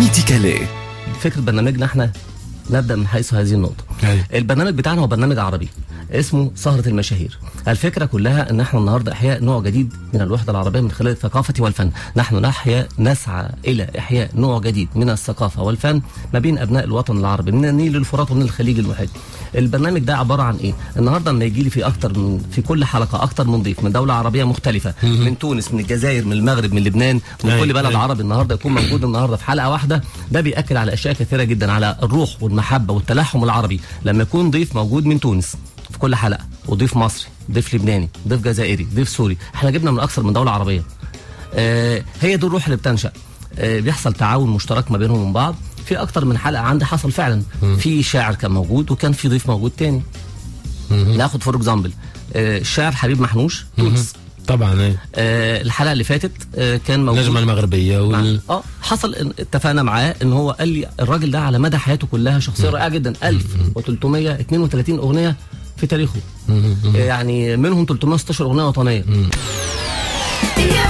بيتي كاليه فكره برنامجنا احنا نبدا من حيث هذه النقطه أيوة. البرنامج بتاعنا هو برنامج عربي اسمه سهرة المشاهير الفكرة كلها ان احنا النهاردة احياء نوع جديد من الوحدة العربية من خلال الثقافة والفن نحن نحيا نسعى الى احياء نوع جديد من الثقافة والفن ما بين ابناء الوطن العربي من النيل للفرات ومن الخليج المحيط البرنامج ده عبارة عن ايه النهاردة لما يجي لي في اكتر من في كل حلقة اكتر من ضيف من دولة عربية مختلفة من تونس من الجزائر من المغرب من لبنان من أيوة. كل بلد أيوة. عربي النهارده يكون موجود النهارده في حلقه واحده ده بياكد على اشياء كثيره جدا على الروح والمحبه والتلاحم العربي لما يكون ضيف موجود من تونس في كل حلقه وضيف مصري ضيف لبناني ضيف جزائري ضيف سوري احنا جبنا من اكثر من دوله عربيه آه هي دي الروح اللي بتنشا آه بيحصل تعاون مشترك ما بينهم وبين بعض في اكتر من حلقه عندي حصل فعلا في شاعر كان موجود وكان في ضيف موجود تاني ناخد فور اكزامبل الشاعر حبيب محنوش تونس طبعا أيوة. آه الحلقه اللي فاتت آه كان موجود النجمه المغربيه وال... اه حصل إن- اتفقنا معاه ان هو قال لي الراجل ده على مدى حياته كلها شخصيه رائعه جدا 1332 اغنيه في تاريخه يعني منهم 316 اغنيه وطنيه يا